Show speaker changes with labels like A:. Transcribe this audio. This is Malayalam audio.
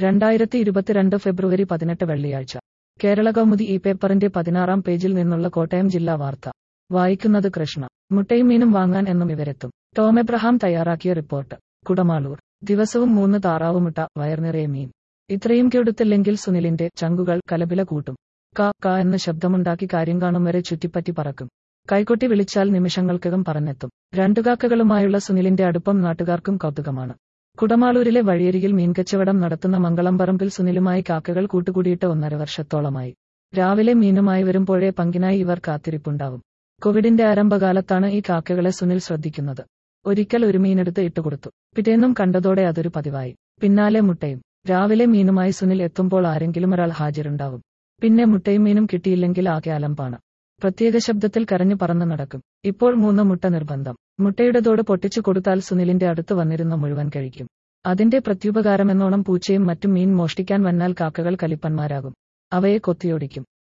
A: രണ്ടായിരത്തി ഇരുപത്തിരണ്ട് ഫെബ്രുവരി പതിനെട്ട് വെള്ളിയാഴ്ച കേരള കൗമുദി ഈ പേപ്പറിന്റെ പതിനാറാം പേജിൽ നിന്നുള്ള കോട്ടയം ജില്ലാ വാർത്ത വായിക്കുന്നത് കൃഷ്ണ മുട്ടയും മീനും വാങ്ങാൻ എന്നും ഇവരെത്തും ടോം എബ്രഹാം തയ്യാറാക്കിയ റിപ്പോർട്ട് കുടമാളൂർ ദിവസവും മൂന്ന് താറാവുമുട്ട വയർനിറയെ മീൻ ഇത്രയും കെടുത്തില്ലെങ്കിൽ സുനിലിന്റെ ചങ്കുകൾ കലപില കൂട്ടും ക ക എന്ന് ശബ്ദമുണ്ടാക്കി കാര്യം കാണും വരെ ചുറ്റിപ്പറ്റി പറക്കും കൈകൊട്ടി വിളിച്ചാൽ നിമിഷങ്ങൾക്കകം പറഞ്ഞെത്തും രണ്ടു കാക്കകളുമായുള്ള സുനിലിന്റെ അടുപ്പം നാട്ടുകാർക്കും കൗതുകമാണ് കുടമാളൂരിലെ വഴിയരികിൽ മീൻകച്ചവടം നടത്തുന്ന മംഗളംപറമ്പിൽ സുനിലുമായി കാക്കകൾ കൂട്ടുകൂടിയിട്ട് ഒന്നര വർഷത്തോളമായി രാവിലെ മീനുമായി വരുമ്പോഴേ പങ്കിനായി ഇവർ കാത്തിരിപ്പുണ്ടാവും കോവിഡിന്റെ ആരംഭകാലത്താണ് ഈ കാക്കകളെ സുനിൽ ശ്രദ്ധിക്കുന്നത് ഒരിക്കൽ ഒരു മീനെടുത്ത് ഇട്ടുകൊടുത്തു പിറ്റേന്നും കണ്ടതോടെ അതൊരു പതിവായി പിന്നാലെ മുട്ടയും രാവിലെ മീനുമായി സുനിൽ എത്തുമ്പോൾ ആരെങ്കിലും ഒരാൾ ഹാജരുണ്ടാവും പിന്നെ മുട്ടയും മീനും കിട്ടിയില്ലെങ്കിൽ ആകെ അലമ്പാണ് പ്രത്യേക ശബ്ദത്തിൽ കരഞ്ഞു പറന്ന് നടക്കും ഇപ്പോൾ മൂന്ന് മുട്ട നിർബന്ധം മുട്ടയുടെ തോട് പൊട്ടിച്ചു കൊടുത്താൽ സുനിലിന്റെ അടുത്ത് വന്നിരുന്ന മുഴുവൻ കഴിക്കും അതിന്റെ പ്രത്യുപകാരമെന്നോണം പൂച്ചയും മറ്റും മീൻ മോഷ്ടിക്കാൻ വന്നാൽ കാക്കകൾ കലിപ്പന്മാരാകും അവയെ കൊത്തിയോടിക്കും